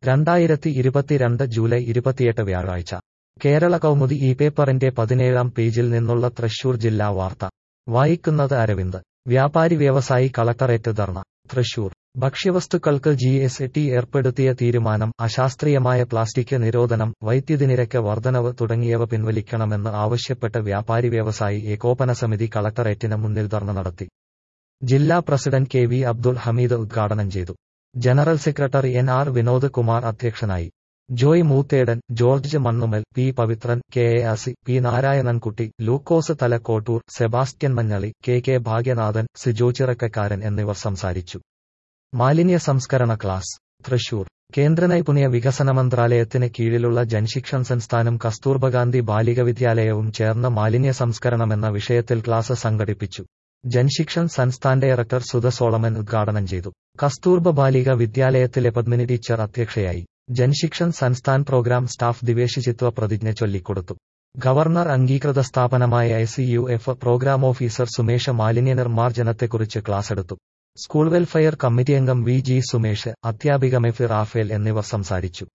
രണ്ടായിരത്തി ഇരുപത്തിരണ്ട് ജൂലൈ ഇരുപത്തിയെട്ട് വ്യാഴാഴ്ച കേരള കൗമുദി ഈ പേപ്പറിന്റെ പതിനേഴാം പേജിൽ നിന്നുള്ള തൃശൂർ ജില്ലാ വാർത്ത വായിക്കുന്നത് അരവിന്ദ് വ്യാപാരി വ്യവസായി കളക്ടറേറ്റ് ധർണ തൃശൂർ ഭക്ഷ്യവസ്തുക്കൾക്ക് ജി എസ് ടി ഏർപ്പെടുത്തിയ തീരുമാനം അശാസ്ത്രീയമായ പ്ലാസ്റ്റിക് നിരോധനം വൈദ്യുതി നിരക്ക് വർധനവ് തുടങ്ങിയവ പിൻവലിക്കണമെന്ന് ആവശ്യപ്പെട്ട് വ്യാപാരി വ്യവസായി ഏകോപന സമിതി കളക്ടറേറ്റിന് മുന്നിൽ ധർണ നടത്തി ജില്ലാ president K V Abdul Hameed ഉദ്ഘാടനം ചെയ്തു general secretary N R Vinod Kumar അധ്യക്ഷനായി Joy Moothedan George Mannumal P Pavithran K A Asi P Narayanankutty Lukose Thalakkottoor Sebastian Manjali K K Bhagyanathan Sijo Chirakkakkaran എന്നിവർ സംസാരിച്ചു മാലിന്യ സംസ്കരണ ക്ലാസ് തൃശൂർ കേന്ദ്ര നൈപുണ്യ വികസന മന്ത്രാലയത്തിന് കീഴിലുള്ള ജൻശിക്ഷൺ സംസ്ഥാനം കസ്തൂർബ ഗാന്ധി ബാലിക വിദ്യാലയവും ചേർന്ന് മാലിന്യ സംസ്കരണമെന്ന വിഷയത്തിൽ ക്ലാസ് സംഘടിപ്പിച്ചു ജൻശിക്ഷൺ സംസ്ഥാൻ ഡയറക്ടർ സുധ സോളമൻ ഉദ്ഘാടനം ചെയ്തു കസ്തൂർബ ബാലിക വിദ്യാലയത്തിലെ പത്മിനി ടീച്ചർ അധ്യക്ഷയായി ജൻശിക്ഷൺ സംസ്ഥാൻ പ്രോഗ്രാം സ്റ്റാഫ് ദിവേശിചിത്വ പ്രതിജ്ഞ ചൊല്ലിക്കൊടുത്തു ഗവർണർ അംഗീകൃത സ്ഥാപനമായ I C U F programme officer Sumesh മാലിന്യ നിർമ്മാർജ്ജനത്തെക്കുറിച്ച് ക്ലാസ് എടുത്തു സ്കൂൾ വെൽഫെയർ കമ്മിറ്റി അംഗം വി ജി സുമേഷ് അധ്യാപിക മെഫി റാഫേൽ എന്നിവർ സംസാരിച്ചു